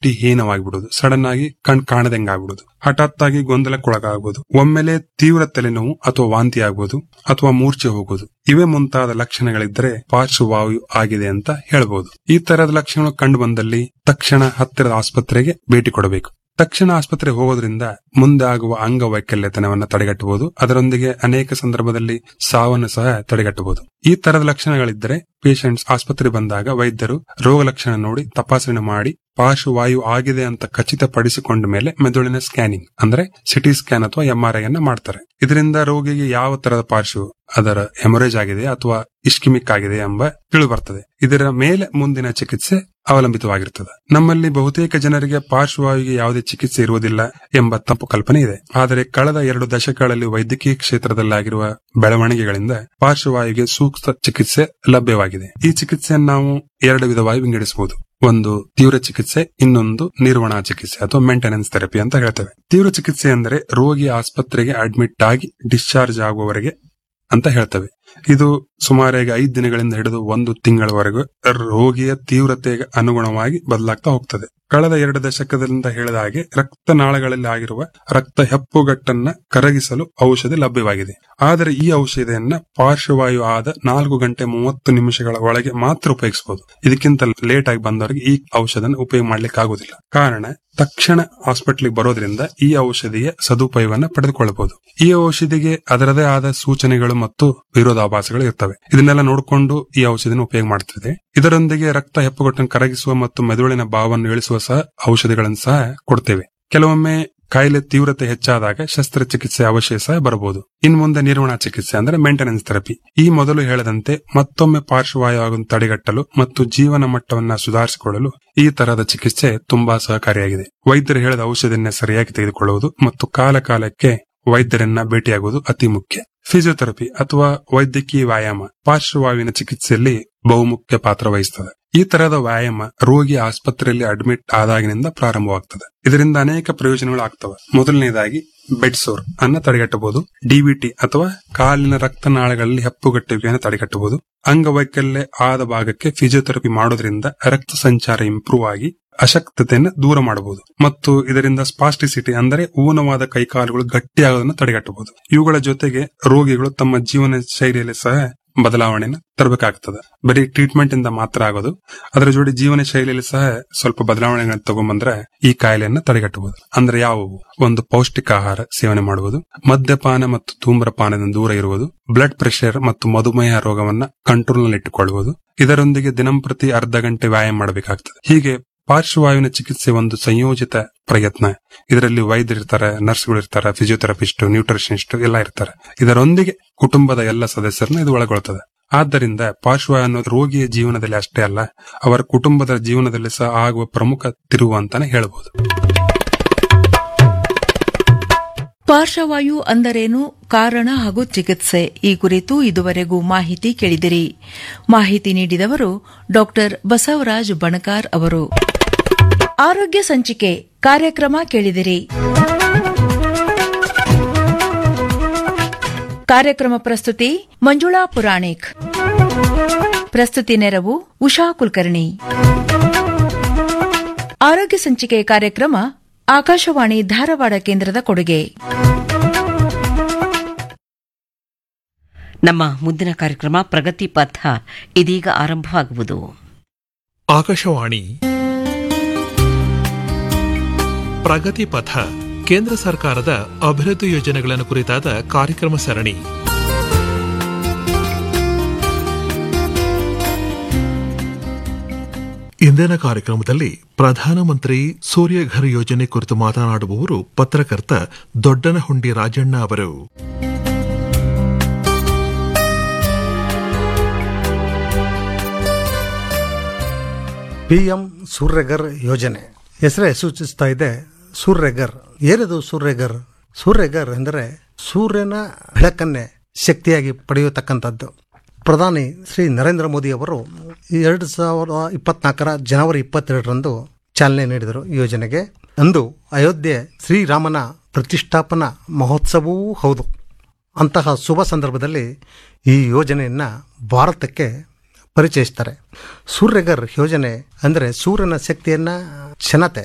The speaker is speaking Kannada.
ದೃಷ್ಟಿಹೀನವಾಗಿಬಿಡುವುದು ಸಡನ್ ಆಗಿ ಕಣ್ ಕಾಣದಂಗೆ ಆಗ್ಬಿಡುದು ಹಠಾತ್ ಆಗಿ ಗೊಂದಲಕ್ಕೊಳಗಾಗುವುದು ಒಮ್ಮೆಲೆ ತೀವ್ರ ತಲೆನೋವು ಅಥವಾ ವಾಂತಿ ಆಗುವುದು ಅಥವಾ ಮೂರ್ಛೆ ಹೋಗುವುದು ಇವೇ ಮುಂತಾದ ಲಕ್ಷಣಗಳಿದ್ದರೆ ಪಾರ್ಶ್ವವಾಯು ಆಗಿದೆ ಅಂತ ಹೇಳ್ಬೋದು ಈ ತರದ ಲಕ್ಷಣಗಳು ಕಂಡು ಬಂದಲ್ಲಿ ತಕ್ಷಣ ಹತ್ತಿರದ ಆಸ್ಪತ್ರೆಗೆ ಭೇಟಿ ಕೊಡಬೇಕು ತಕ್ಷಣ ಆಸ್ಪತ್ರೆಗೆ ಹೋಗೋದ್ರಿಂದ ಮುಂದೆ ಆಗುವ ಅಂಗವೈಕಲ್ಯತನವನ್ನ ತಡೆಗಟ್ಟಬಹುದು ಅದರೊಂದಿಗೆ ಅನೇಕ ಸಂದರ್ಭದಲ್ಲಿ ಸಾವನ್ನು ಸಹ ತಡೆಗಟ್ಟಬಹುದು ಈ ತರದ ಲಕ್ಷಣಗಳಿದ್ದರೆ ಪೇಷಂಟ್ಸ್ ಆಸ್ಪತ್ರೆ ಬಂದಾಗ ವೈದ್ಯರು ರೋಗ ಲಕ್ಷಣ ನೋಡಿ ತಪಾಸಣೆ ಮಾಡಿ ಪಾರ್ಶ್ವವಾಯು ಆಗಿದೆ ಅಂತ ಖಚಿತಪಡಿಸಿಕೊಂಡ ಮೇಲೆ ಮೆದುಳಿನ ಸ್ಕ್ಯಾನಿಂಗ್ ಅಂದ್ರೆ ಸಿಟಿ ಸ್ಕ್ಯಾನ್ ಅಥವಾ ಎಂಆರ್ಐ ಅನ್ನ ಮಾಡ್ತಾರೆ ಇದರಿಂದ ರೋಗಿಗೆ ಯಾವ ತರದ ಪಾರ್ಶ್ವ ಅದರ ಹೆಮೊರೇಜ್ ಆಗಿದೆ ಅಥವಾ ಇಸ್ಕಿಮಿಕ್ ಆಗಿದೆ ಎಂಬ ತಿಳು ಬರ್ತದೆ ಇದರ ಮೇಲೆ ಮುಂದಿನ ಚಿಕಿತ್ಸೆ ಅವಲಂಬಿತವಾಗಿರುತ್ತದೆ ನಮ್ಮಲ್ಲಿ ಬಹುತೇಕ ಜನರಿಗೆ ಪಾರ್ಶ್ವವಾಯುವಿಗೆ ಯಾವುದೇ ಚಿಕಿತ್ಸೆ ಇರುವುದಿಲ್ಲ ಎಂಬ ತಪ್ಪು ಕಲ್ಪನೆ ಇದೆ ಆದರೆ ಕಳೆದ ಎರಡು ದಶಕಗಳಲ್ಲಿ ವೈದ್ಯಕೀಯ ಕ್ಷೇತ್ರದಲ್ಲಾಗಿರುವ ಬೆಳವಣಿಗೆಗಳಿಂದ ಪಾರ್ಶ್ವವಾಯುವಿಗೆ ಸೂಕ್ತ ಚಿಕಿತ್ಸೆ ಲಭ್ಯವಾಗಿದೆ ಈ ಚಿಕಿತ್ಸೆಯನ್ನು ನಾವು ಎರಡು ವಿಧವಾಗಿ ವಿಂಗಡಿಸಬಹುದು ಒಂದು ತೀವ್ರ ಚಿಕಿತ್ಸೆ ಇನ್ನೊಂದು ನಿರ್ವಹಣಾ ಚಿಕಿತ್ಸೆ ಅಥವಾ ಮೇಂಟೆನೆನ್ಸ್ ಥೆರಪಿ ಅಂತ ಹೇಳ್ತೇವೆ ತೀವ್ರ ಚಿಕಿತ್ಸೆ ಅಂದರೆ ರೋಗಿ ಆಸ್ಪತ್ರೆಗೆ ಅಡ್ಮಿಟ್ ಆಗಿ ಡಿಸ್ಚಾರ್ಜ್ ಆಗುವವರೆಗೆ ಅಂತ ಹೇಳ್ತೇವೆ ಇದು ಸುಮಾರಾಗಿ ಐದು ದಿನಗಳಿಂದ ಹಿಡಿದು ಒಂದು ತಿಂಗಳವರೆಗೂ ರೋಗಿಯ ತೀವ್ರತೆಗೆ ಅನುಗುಣವಾಗಿ ಬದಲಾಗ್ತಾ ಹೋಗ್ತದೆ ಕಳೆದ ಎರಡು ದಶಕದಿಂದ ಹೇಳಿದ ಹಾಗೆ ರಕ್ತನಾಳಗಳಲ್ಲಿ ಆಗಿರುವ ರಕ್ತ ಹೆಪ್ಪುಗಟ್ಟನ್ನ ಕರಗಿಸಲು ಔಷಧಿ ಲಭ್ಯವಾಗಿದೆ ಆದರೆ ಈ ಔಷಧಿಯನ್ನ ಪಾರ್ಶ್ವವಾಯು ಆದ ನಾಲ್ಕು ಗಂಟೆ ಮೂವತ್ತು ನಿಮಿಷಗಳ ಒಳಗೆ ಮಾತ್ರ ಉಪಯೋಗಿಸಬಹುದು ಇದಕ್ಕಿಂತ ಲೇಟ್ ಆಗಿ ಬಂದವರಿಗೆ ಈ ಔಷಧನ ಉಪಯೋಗ ಮಾಡ್ಲಿಕ್ಕೆ ಆಗುದಿಲ್ಲ ಕಾರಣ ತಕ್ಷಣ ಹಾಸ್ಪಿಟ್ಲಿಗೆ ಬರೋದ್ರಿಂದ ಈ ಔಷಧಿಯ ಸದುಪಯೋಗವನ್ನ ಪಡೆದುಕೊಳ್ಳಬಹುದು ಈ ಔಷಧಿಗೆ ಅದರದೇ ಆದ ಸೂಚನೆಗಳು ಮತ್ತು ವಿರೋಧಾಭಾಸಗಳು ಇರ್ತವೆ ಇದನ್ನೆಲ್ಲ ನೋಡಿಕೊಂಡು ಈ ಔಷಧಿನ ಉಪಯೋಗ ಮಾಡ್ತಿದೆ ಇದರೊಂದಿಗೆ ರಕ್ತ ಹೆಪ್ಪುಗಟ್ಟನ್ನು ಕರಗಿಸುವ ಮತ್ತು ಮೆದುಳಿನ ಭಾವವನ್ನು ಇಳಿಸುವ ಸಹ ಔಷಧಿಗಳನ್ನು ಸಹ ಕೊಡ್ತೇವೆ ಕೆಲವೊಮ್ಮೆ ಕಾಯಿಲೆ ತೀವ್ರತೆ ಹೆಚ್ಚಾದಾಗ ಶಸ್ತ್ರಚಿಕಿತ್ಸೆ ಅವಶ್ಯ ಸಹ ಬರಬಹುದು ಇನ್ನು ಮುಂದೆ ನಿರ್ವಹಣಾ ಚಿಕಿತ್ಸೆ ಅಂದ್ರೆ ಮೇಂಟೆನೆನ್ಸ್ ಥೆರಪಿ ಈ ಮೊದಲು ಹೇಳದಂತೆ ಮತ್ತೊಮ್ಮೆ ಪಾರ್ಶ್ವವಾಯು ಆಗುವುದು ತಡೆಗಟ್ಟಲು ಮತ್ತು ಜೀವನ ಮಟ್ಟವನ್ನ ಸುಧಾರಿಸಿಕೊಳ್ಳಲು ಈ ತರಹದ ಚಿಕಿತ್ಸೆ ತುಂಬಾ ಸಹಕಾರಿಯಾಗಿದೆ ವೈದ್ಯರು ಹೇಳಿದ ಔಷಧಿಯನ್ನ ಸರಿಯಾಗಿ ತೆಗೆದುಕೊಳ್ಳುವುದು ಮತ್ತು ಕಾಲ ಕಾಲಕ್ಕೆ ವೈದ್ಯರನ್ನ ಭೇಟಿಯಾಗುವುದು ಅತಿ ಮುಖ್ಯ ಫಿಸಿಯೋಥೆರಪಿ ಅಥವಾ ವೈದ್ಯಕೀಯ ವ್ಯಾಯಾಮ ಪಾರ್ಶ್ವವಾಯುವಿನ ಚಿಕಿತ್ಸೆಯಲ್ಲಿ ಬಹುಮುಖ್ಯ ಪಾತ್ರ ವಹಿಸುತ್ತದೆ ಈ ತರಹದ ವ್ಯಾಯಾಮ ರೋಗಿ ಆಸ್ಪತ್ರೆಯಲ್ಲಿ ಅಡ್ಮಿಟ್ ಆದಾಗಿನಿಂದ ಪ್ರಾರಂಭವಾಗ್ತದೆ ಇದರಿಂದ ಅನೇಕ ಪ್ರಯೋಜನಗಳು ಆಗ್ತವೆ ಮೊದಲನೇದಾಗಿ ಬೆಡ್ ಸೋರ್ ಅನ್ನ ತಡೆಗಟ್ಟಬಹುದು ಡಿವಿಟಿ ಅಥವಾ ಕಾಲಿನ ರಕ್ತನಾಳಗಳಲ್ಲಿ ಹೆಪ್ಪುಗಟ್ಟುವಿಕೆಯನ್ನು ತಡೆಗಟ್ಟಬಹುದು ಅಂಗವೈಕಲ್ಯ ಆದ ಭಾಗಕ್ಕೆ ಫಿಸಿಯೋಥೆರಪಿ ಮಾಡೋದ್ರಿಂದ ರಕ್ತ ಸಂಚಾರ ಇಂಪ್ರೂವ್ ಆಗಿ ಅಶಕ್ತತೆಯನ್ನು ದೂರ ಮಾಡಬಹುದು ಮತ್ತು ಇದರಿಂದ ಸ್ಪಾಸ್ಟಿಸಿಟಿ ಅಂದರೆ ಊನವಾದ ಕೈಕಾಲುಗಳು ಗಟ್ಟಿಯಾಗೋದನ್ನು ತಡೆಗಟ್ಟಬಹುದು ಇವುಗಳ ಜೊತೆಗೆ ರೋಗಿಗಳು ತಮ್ಮ ಜೀವನ ಶೈಲಿಯಲ್ಲಿ ಸಹ ಬದಲಾವಣೆಯನ್ನು ತರಬೇಕಾಗ್ತದೆ ಬರೀ ಟ್ರೀಟ್ಮೆಂಟ್ ಇಂದ ಮಾತ್ರ ಆಗೋದು ಅದರ ಜೋಡಿ ಜೀವನ ಶೈಲಿಯಲ್ಲಿ ಸಹ ಸ್ವಲ್ಪ ಬದಲಾವಣೆಗಳನ್ನು ತಗೊಂಡ್ಬಂದ್ರೆ ಈ ಕಾಯಿಲೆಯನ್ನು ತಡೆಗಟ್ಟಬಹುದು ಅಂದ್ರೆ ಯಾವುವು ಒಂದು ಪೌಷ್ಟಿಕ ಆಹಾರ ಸೇವನೆ ಮಾಡುವುದು ಮದ್ಯಪಾನ ಮತ್ತು ಧೂಮ್ರಪಾನದಿಂದ ದೂರ ಇರುವುದು ಬ್ಲಡ್ ಪ್ರೆಷರ್ ಮತ್ತು ಮಧುಮೇಹ ರೋಗವನ್ನ ಕಂಟ್ರೋಲ್ ನಲ್ಲಿ ಇಟ್ಟುಕೊಳ್ಳುವುದು ಇದರೊಂದಿಗೆ ದಿನಂಪ್ರತಿ ಅರ್ಧ ಗಂಟೆ ವ್ಯಾಯಾಮ ಮಾಡಬೇಕಾಗ್ತದೆ ಹೀಗೆ ಪಾರ್ಶ್ವವಾಯುವಿನ ಚಿಕಿತ್ಸೆ ಒಂದು ಸಂಯೋಜಿತ ಪ್ರಯತ್ನ ಇದರಲ್ಲಿ ವೈದ್ಯರಿರ್ತಾರೆ ನರ್ಸ್ಗಳು ಇರ್ತಾರೆ ಫಿಸಿಯೋಥೆರಪಿಸ್ಟ್ ನ್ಯೂಟ್ರಿಷನಿಸ್ಟ್ ಎಲ್ಲ ಇರ್ತಾರೆ ಇದರೊಂದಿಗೆ ಕುಟುಂಬದ ಎಲ್ಲ ಸದಸ್ಯರನ್ನ ಇದು ಒಳಗೊಳ್ತದೆ ಆದ್ದರಿಂದ ಪಾರ್ಶ್ವವಾಯು ಅನ್ನೋದು ರೋಗಿಯ ಜೀವನದಲ್ಲಿ ಅಷ್ಟೇ ಅಲ್ಲ ಅವರ ಕುಟುಂಬದ ಜೀವನದಲ್ಲಿ ಸಹ ಆಗುವ ಪ್ರಮುಖ ತಿರುವು ಅಂತಾನೆ ಹೇಳಬಹುದು ಪಾರ್ಶ್ವವಾಯು ಅಂದರೇನು ಕಾರಣ ಹಾಗೂ ಚಿಕಿತ್ಸೆ ಈ ಕುರಿತು ಇದುವರೆಗೂ ಮಾಹಿತಿ ಕೇಳಿದಿರಿ ಮಾಹಿತಿ ನೀಡಿದವರು ಡಾ ಬಸವರಾಜ್ ಬಣಕಾರ್ ಅವರು ಆರೋಗ್ಯ ಸಂಚಿಕೆ ಕಾರ್ಯಕ್ರಮ ಕೇಳಿದಿರಿ ಕಾರ್ಯಕ್ರಮ ಪ್ರಸ್ತುತಿ ಮಂಜುಳಾ ಪುರಾಣಿಕ್ ಪ್ರಸ್ತುತಿ ನೆರವು ಉಷಾ ಕುಲಕರ್ಣಿ ಆರೋಗ್ಯ ಸಂಚಿಕೆ ಕಾರ್ಯಕ್ರಮ ಆಕಾಶವಾಣಿ ಧಾರವಾಡ ಕೇಂದ್ರದ ಕೊಡುಗೆ ನಮ್ಮ ಮುಂದಿನ ಕಾರ್ಯಕ್ರಮ ಪ್ರಗತಿ ಪಥ ಇದೀಗ ಆರಂಭವಾಗುವುದು ಆಕಾಶವಾಣಿ ಪ್ರಗತಿ ಪಥ ಕೇಂದ್ರ ಸರ್ಕಾರದ ಅಭಿವೃದ್ಧಿ ಯೋಜನೆಗಳನ್ನು ಕುರಿತಾದ ಕಾರ್ಯಕ್ರಮ ಸರಣಿ ಇಂದಿನ ಕಾರ್ಯಕ್ರಮದಲ್ಲಿ ಪ್ರಧಾನಮಂತ್ರಿ ಸೂರ್ಯಘರ್ ಯೋಜನೆ ಕುರಿತು ಮಾತನಾಡುವವರು ಪತ್ರಕರ್ತ ದೊಡ್ಡನಹುಂಡಿ ರಾಜಣ್ಣ ಅವರು ಪಿಎಂ ಸೂರ್ಯಗರ್ ಯೋಜನೆ ಹೆಸರೇ ಸೂಚಿಸ್ತಾ ಇದೆ ಸೂರ್ಯಗರ್ ಏನದು ಸೂರ್ಯಗರ್ ಸೂರ್ಯಗರ್ ಎಂದರೆ ಸೂರ್ಯನ ಬೆಳಕನ್ನೇ ಶಕ್ತಿಯಾಗಿ ಪಡೆಯತಕ್ಕಂಥದ್ದು ಪ್ರಧಾನಿ ಶ್ರೀ ನರೇಂದ್ರ ಮೋದಿ ಅವರು ಎರಡು ಸಾವಿರದ ಇಪ್ಪತ್ನಾಲ್ಕರ ಜನವರಿ ಇಪ್ಪತ್ತೆರಡರಂದು ಚಾಲನೆ ನೀಡಿದರು ಈ ಯೋಜನೆಗೆ ಅಂದು ಅಯೋಧ್ಯೆ ಶ್ರೀರಾಮನ ಪ್ರತಿಷ್ಠಾಪನಾ ಮಹೋತ್ಸವವೂ ಹೌದು ಅಂತಹ ಶುಭ ಸಂದರ್ಭದಲ್ಲಿ ಈ ಯೋಜನೆಯನ್ನು ಭಾರತಕ್ಕೆ ಪರಿಚಯಿಸ್ತಾರೆ ಸೂರ್ಯಗರ್ ಯೋಜನೆ ಅಂದರೆ ಸೂರ್ಯನ ಶಕ್ತಿಯನ್ನು ಕ್ಷಣತೆ